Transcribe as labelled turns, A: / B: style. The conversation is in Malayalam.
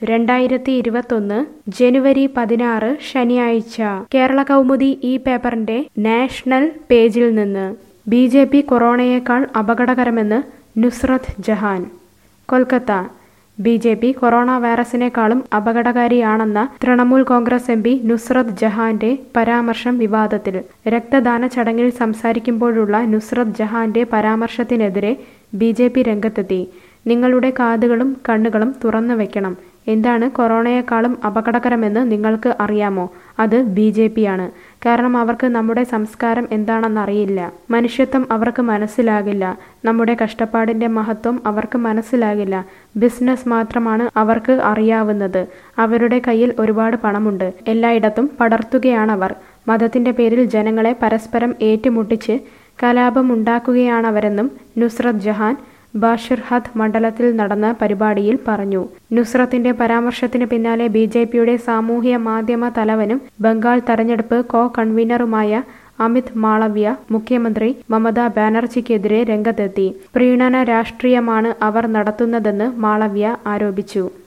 A: രണ്ടായിരത്തി ഇരുപത്തൊന്ന് ജനുവരി പതിനാറ് ശനിയാഴ്ച കേരള കൗമുദി ഈ പേപ്പറിന്റെ നാഷണൽ പേജിൽ നിന്ന് ബി ജെ പി കൊറോണയേക്കാൾ അപകടകരമെന്ന് Nusrat Jahan Kolkata B J P corona വൈറസിനേക്കാളും അപകടകാരിയാണെന്ന Trinamool Congress M P Nusrat ജഹാന്റെ പരാമർശം വിവാദത്തിൽ രക്തദാന ചടങ്ങിൽ സംസാരിക്കുമ്പോഴുള്ള നുസ്രത്ത് ജഹാന്റെ പരാമർശത്തിനെതിരെ ബി ജെ പി രംഗത്തെത്തി നിങ്ങളുടെ കാതുകളും കണ്ണുകളും തുറന്നു വെക്കണം എന്താണ് കൊറോണയെക്കാളും അപകടകരമെന്ന് നിങ്ങൾക്ക് അറിയാമോ അത് ബി ജെ പി ആണ് കാരണം അവർക്ക് നമ്മുടെ സംസ്കാരം എന്താണെന്നറിയില്ല മനുഷ്യത്വം അവർക്ക് മനസ്സിലാകില്ല നമ്മുടെ കഷ്ടപ്പാടിന്റെ മഹത്വം അവർക്ക് മനസ്സിലാകില്ല ബിസിനസ് മാത്രമാണ് അവർക്ക് അറിയാവുന്നത് അവരുടെ കയ്യിൽ ഒരുപാട് പണമുണ്ട് എല്ലായിടത്തും പടർത്തുകയാണവർ മതത്തിന്റെ പേരിൽ ജനങ്ങളെ പരസ്പരം ഏറ്റുമുട്ടിച്ച് കലാപമുണ്ടാക്കുകയാണവരെന്നും നുസ്രത് ജഹാൻ ബാഷിർഹദ് മണ്ഡലത്തിൽ നടന്ന പരിപാടിയിൽ പറഞ്ഞു നുസ്രത്തിന്റെ പരാമർശത്തിന് പിന്നാലെ ബി ജെ പിയുടെ സാമൂഹ്യ മാധ്യമ തലവനും ബംഗാൾ തെരഞ്ഞെടുപ്പ് കോ കൺവീനറുമായ അമിത് മാളവ്യ മുഖ്യമന്ത്രി മമതാ ബാനർജിക്കെതിരെ രംഗത്തെത്തി പ്രീണന രാഷ്ട്രീയമാണ് അവർ നടത്തുന്നതെന്ന് മാളവ്യ ആരോപിച്ചു